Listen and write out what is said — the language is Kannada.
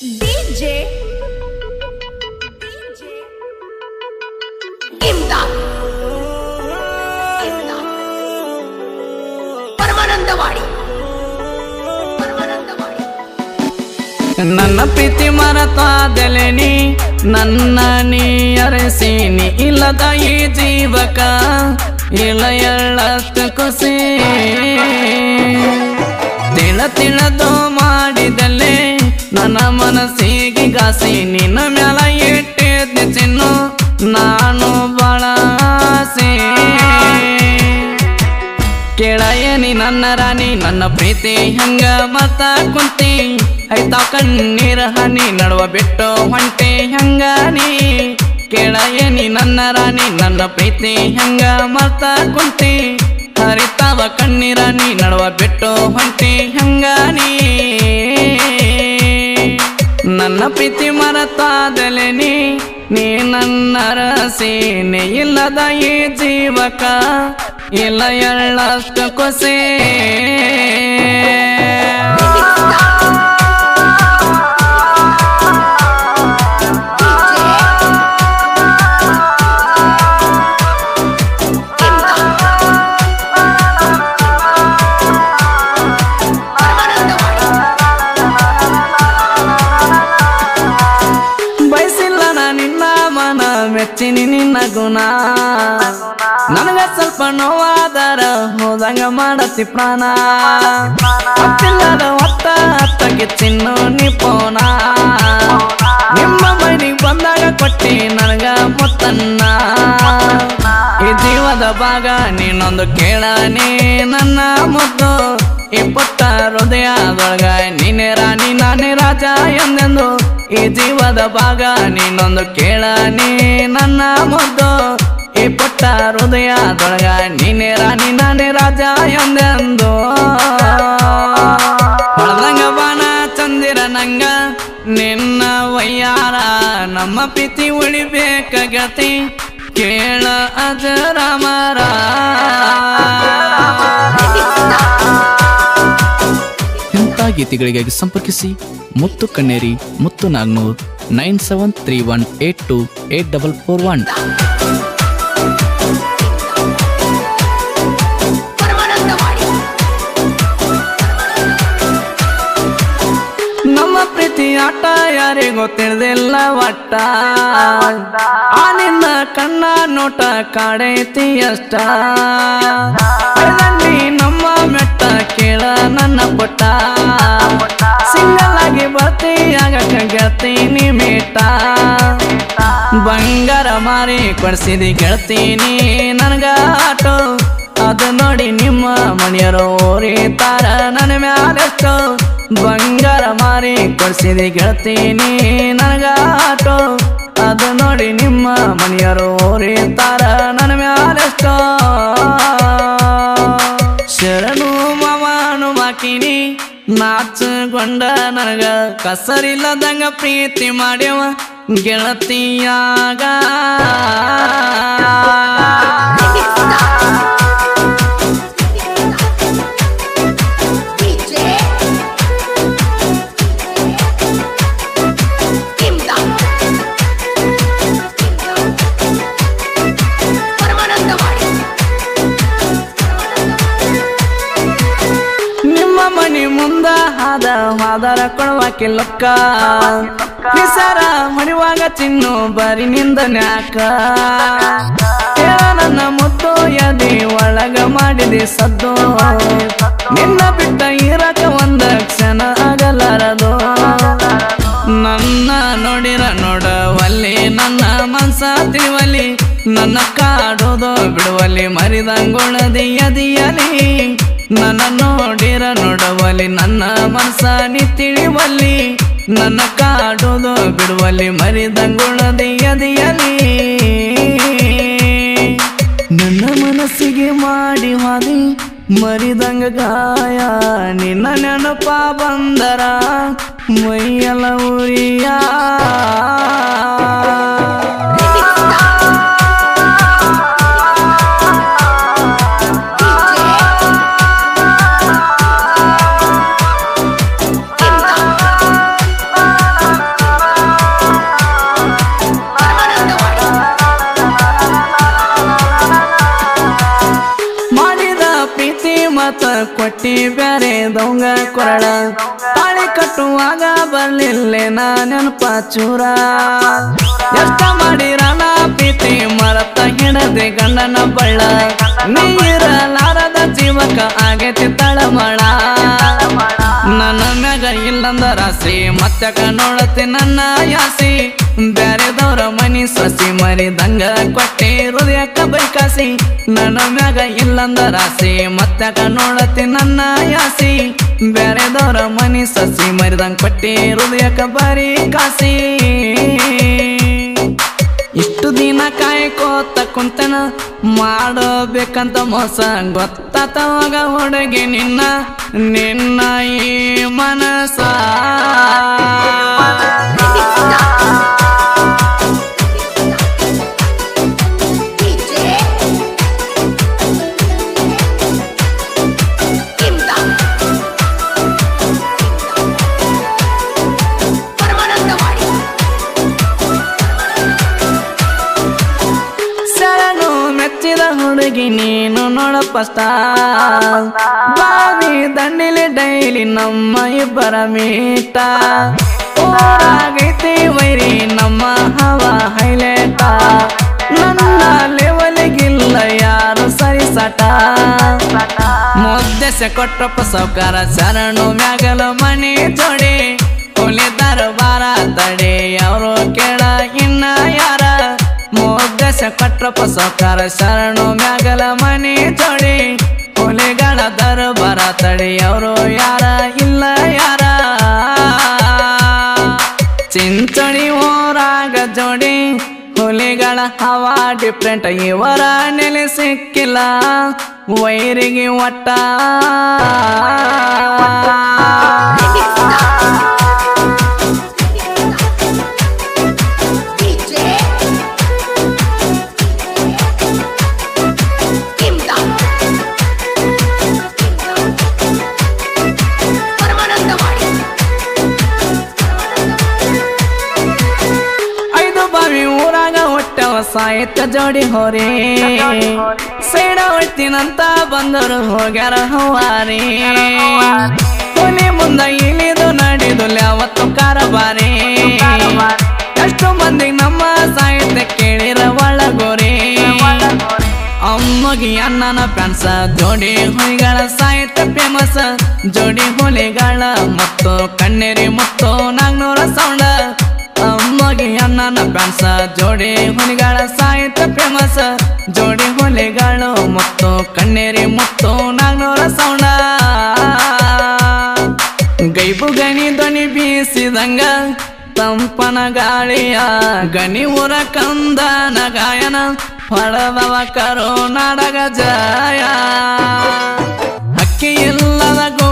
DJ ಇಮ್ದಾದ್ ಇಮ್ದಾದ್ ಪರಮಾನಂದವಾಡಿ ಪರಮಾನಂದವಾಡಿ ನನ್ನ ಪ್ರೀತಿ ಮರತಾದಲೆನಿ ನನ್ನ ನೀ ಅರಸಿನಿ ಇಲ್ಲದ ಈ ಜೀವಕ ಇಲ್ಲ ಎಳ್ಳಷ್ಟು ಖುಷಿ ತಿಳ ತಿಳದು ಮಾಡಿದಲೆ ನನ್ನ ಮನಸ್ಸಿಗೆ ಗಾಸಿ ನಿನ್ನ ಮ್ಯಾಲ ಇಟ್ಟಿದ್ದೆ ಚಿನ್ನು ನಾನು ಬಾಳ ಆಸೆ ಕೇಳಯ್ಯನಿ ನನ್ನ ರಾಣಿ ನನ್ನ ಪ್ರೀತಿ ಹಂಗ ಮತ ಕುಂತಿ ಐತಾವ್ ಕಣ್ಣೀರ ಹನಿ ನಡುವ ಬಿಟ್ಟು ಹೊಂಟೆ ಹಂಗ ನೀ ಕೇಳಯ್ಯನಿ ನನ್ನ ರಾಣಿ ನನ್ನ ಪ್ರೀತಿ ಹಂಗ ಮತ ಕುಂತಿ ಹರಿತಾವ ಕಣ್ಣೀರ ನೀ ನಡುವ ಬಿಟ್ಟು ಹೊಂಟೆ ಹಂಗ ನೀ ನನ್ನ ಪ್ರೀತಿ ಮರತಾದಲೆ ನೀ ನೀ ನನ್ನ ರಸೀನೆ ಇಲ್ಲದ ಈ ಜೀವಕ ಇಲ್ಲ ಎಳ್ಳಷ್ಟು ಖುಷಿ ಬಯಸಿಲ್ಲ ನಾ ನಿನ್ನ ಮನ ಮೆಚ್ಚಿನಿ ನಿನ್ನ ಗುಣ ನನಗ ಸ್ವಲ್ಪ ನೋವಾದರ ಹೋದಂಗ ಮಾಡತಿ ಪ್ರಾಣ ಗೊತ್ತಿಲ್ಲದ ಒತ್ತ ಹತ್ತಗೆ ಚಿನ್ನು ನಿಪೋನ ನಿಮ್ಮ ಮನೆಗೆ ಬಂದಾಗ ಕೊಟ್ಟಿ ನನಗ ಮುತ್ತನ್ನ ಈ ಜೀವದ ಭಾಗ ನೀನೊಂದು ಕೇಳನೆ ನನ್ನ ಮುದ್ದು ಈ ಪುಟ್ಟ ಹೃದಯದೊಳಗ ನೀನೆ ರಾಣಿ ನಾನೇ ರಾಜ ಎಂದೆಂದು ಈ ಜೀವದ ಭಾಗ ನೀನೊಂದು ಕೇಳನೆ ನನ್ನ ಮುದ್ದು ಈ ಪುಟ್ಟ ಹೃದಯದೊಳಗ ನೀನೆ ರಾಣಿ ನಾನೇ ರಾಜ ಎಂದೆಂದು ಹೊಳದಂಗ ಬಾಣ ಚಂದಿರ ನಂಗ ನಿನ್ನ ವಯ್ಯಾರ ನಮ್ಮ ಪ್ರೀತಿ ಉಳಿಬೇಕ ಗತಿ ಕೇಳ ಅಜರಾಮರ ಇಂಥ ಗೀತೆಗಳಿಗಾಗಿ ಸಂಪರ್ಕಿಸಿ Muttu Kanneri Muttu Nagnur nine seven three one eight two eight double four one Paramanandawadi ನಮ್ಮ ಪ್ರೀತಿ ಆಟ ಯಾರಿಗೂ ತಿಳಿದಿಲ್ಲ ಒಟ್ಟ ಆ ನಿನ್ನ ಕಣ್ಣ ನೋಟ ಕಾಡೈತಿ ಅಷ್ಟ ಅಳದಂಡಿ ನಮ್ಮ ಮೆಟ್ಟ ಕೇಳ ನನ್ನ ಪುಟ್ಟ ಸಿಂಗಲ್ ಆಗಿ ಬರ್ತಿ ಆಗಕ್ಕ ಗೆಳ್ತೀನಿ ಮೇಟ ಬಂಗಾರ ಮಾರಿ ಕೊಡ್ಸಿದಿ ಗೆಳ್ತೀನಿ ನನಗ ಆಟೋ ಅದು ನೋಡಿ ನಿಮ್ಮ ಮನೆಯರು ಓರಿತಾರ ನನ್ನ ಮ್ಯಾಲೆಷ್ಟು ಬಂಗಾರ ಮಾರಿ ಕೊಡ್ಸಿದಿ ಗೆಳ್ತೀನಿ ನನಗ ಆಟೋ ಅದು ನೋಡಿ ನಿಮ್ಮ ಮನೆಯರು ಓರಿತಾರ ನನ್ನ ಮ್ಯಾಲೆಷ್ಟು ಶರಣು ಮವಾನು ಮಾಕಿನಿ ನಾಚಗೊಂಡ ನನಗ ಕಸರಿಲ್ಲದಂಗ ಪ್ರೀತಿ ಮಾಡ್ಯವ ಗೆಳತಿಯಾಗ DJ ಇಮ್ದಾದ್ ಪರಮಾನಂದವಾಡಿ ನಿಮ್ಮ ಮನಿ ಮುಂದ ಹಾದ ಹಾದರ ಕೊಡವಾಕಿ ಲೊಕ್ಕ ನಿಸರ ಮಡಿವಾಗ ಚಿನ್ನು ಬರಿ ನಿಂದ ನ್ಯಾಕ ಹೇಳ ನನ್ನ ಮುದ್ದು ಯದಿ ಒಳಗ ಮಾಡಿದೆ ಸದ್ದು ನಿನ್ನ ಬಿಟ್ಟ ಇರಕ ಒಂದ ಕ್ಷಣ ಆಗಲಾರದು ನನ್ನ ನೋಡಿರ ನೋಡವಲ್ಲಿ ನನ್ನ ಮನ್ಸ ತಿಳಿವಲ್ಲಿ ನನ್ನ ಕಾಡೋದು ಬಿಡುವಲ್ಲಿ ಮರಿದಂಗೊಳದಿ ಎದಿಯಲಿ ನನ್ನ ನೋಡಿರ ನೋಡವಲ್ಲಿ ನನ್ನ ಮನಸ ನೀ ತಿಳಿವಲ್ಲಿ ನನ್ನ ಕಾಡೋದು ಬಿಡುವಲ್ಲಿ ಮರಿದಂಗೊಳದಿ ಎದಿಯಲಿ ನನ್ನ ಮನಸ್ಸಿಗೆ ಮಾಡಿ ಹಾದಿ ಮರಿದಂಗ ಗಾಯ ನಿನ್ನ ನೆನಪ ಬಂದರ ಮೈಯಲ ಉರಿಯ DJ ಅವಾಗ ಬರ್ಲಿಲ್ಲ ನಾ ನೆನಪ ಚೂರ ಎಷ್ಟ ಮಾಡಿರಣ ಪ್ರೀತಿ ಮರತ ಹಿಡದೆ ಗಂಡನ ಬಳ್ಳ ನೀರಲಾರದ ಜೀವಕ ಆಗೈತಿ ತಳಮಳ ನನ್ನ ಮ್ಯಾಗ ಇಲ್ಲಂದ ರಾಸಿ ಮತ್ತಕ ನೋಡತಿ ನನ್ನ ಯಾಸಿ ಬ್ಯಾರೆದವ್ರ ಮನಿ ಸಸಿ ಮರಿದಂಗ ಕೊಟ್ಟೆ ಹೃದಯಕ್ಕ ಬೈಕಾಸಿ ನನ್ನ ಮ್ಯಾಗ ಇಲ್ಲಂದ ರಾಸಿ ಮತ್ತಕ ನೋಡತಿ ನನ್ನ ಯಾಸಿ ಬ್ಯಾರೆದವ್ರ ಮನಿ ಸಸಿ ಮರಿದಂಗ ಕೊಟ್ಟೆ ಹೃದಯಕ್ಕ ಬರೀ ಕಾಸಿ ಇಷ್ಟು ದಿನ ಕಾಯ್ಕೋತ ಕುಂತನ ಮಾಡಬೇಕಂತ ಮೋಸ ಗೊತ್ತಾತವಾಗ ಹುಡುಗಿ ನಿನ್ನ ನಿನ್ನ ಈ ಮನಸ DJ ಇಮ್ದಾದ್ ಪರಮಾನಂದವಾಡಿ ಸರನು ಮೆಚ್ಚಿದ ಹುಡುಗಿ ನೀನು ನೋಡಪ್ಪಸ್ತ ಬಾವಿ ದಂಡಿಲಿ ಡೈಲಿ ನಮ್ಮ ಇಬ್ಬರ ಮೀಟ ಊರಾಗೈತಿ ವೈರಿ ನಮ್ಮ ಹವ ಹೈಲೇಟ ನನ್ನ ಲೆವಲಿಗಿಲ್ಲ ಯಾರು ಸರಿ ಸಟ ಮುದ್ದೆಸೆ ಕೊಟ್ಟಪ್ಪ ಸೌಕಾರ ಶರಣು ಮ್ಯಾಗಲ ಮನಿ ಜೋಡಿ ಹುಲಿದಾರ ಬಾರ ತಡಿ ಅವರು ಕೇಳ ಇನ್ನ ಯಾರ ಮುದ್ದೆಸೆ ಕೊಟ್ಟಪ್ಪ ಸೌಕಾರ ಶರಣು ಮ್ಯಾಗಲ ಮನಿ ಜೋಡಿ ಹುಲಿಗಳ ದರ್ಬಾರ ತಡಿ ಅವರು ಯಾರ ಇಲ್ಲ ಯಾರ ಚಿಂಚಣಿ ಊರಾಗ ಜೋಡಿ ಹುಲಿಗಳ ಹವಾ ಡಿಫ್ರೆಂಟ್ ಇವರ ನೆಲೆ ಸಿಕ್ಕಿಲ್ಲ ವೈರಿಗೆ ಒಟ್ಟ DJ ಇಮ್ದಾದ್ ಪರಮಾನಂದವಾಡಿ ಐದು ಬಾವಿ ಊರಾಗ ಹೊಟ್ಟವ ಸಾಹಿತ್ಯ ಜೋಡಿ ಹೋರಿ ಸೈಡ ಹೊಟ್ಟಿನಂತ ಬಂದರು ಹೋಗ್ಯಾರ ಹವಾರಿ ಹುಲಿ ಮುಂದ ಇಳಿದು ನಡೆದು ಯಾವತ್ತು ಕಾರಬಾರಿ ಎಷ್ಟು ಮಂದಿಗೆ ನಮ್ಮ ಸಾಹಿತ್ಯ ಕೇಳಿರ ಒಳಗೋರಿ ಅಮ್ಮಗಿ ಅಣ್ಣನ ಪ್ಯಾನ್ಸ ಜೋಡಿ ಹುಲಿಗಳ ಸಾಹಿತ್ಯ ಫೇಮಸ್ ಜೋಡಿ ಹುಲಿಗಳ ಮತ್ತು ಕಣ್ಣೇರಿ ಮತ್ತು ನಾಗ್ನೂರ ಸೌಂಡ ಅಮ್ಮಗಿ ಅಣ್ಣನ ಪ್ಯಾನ್ಸ ಜೋಡಿ ಹುಲಿಗಳ ಸಾಹಿತ್ಯ ಫೇಮಸ್ ಜೋಡಿ ಹುಲಿಗಳು ಮತ್ತು ಕಣ್ಣೇರಿ ಮತ್ತು ನಾಗ್ನೂರ ಸೌಂಡ ಗೈಬು ಗಣಿ ಧ್ವನಿ ಬೀಸಿದಂಗ ತಂಪನ ಗಾಳಿಯ ಗಣಿ ಊರ ಕಂದನ ಗಾಯನ ಹೊಳದವ ಕರುನಾಡಗ ಜಯ ಹಕ್ಕಿ ಇಲ್ಲದ ಗೋ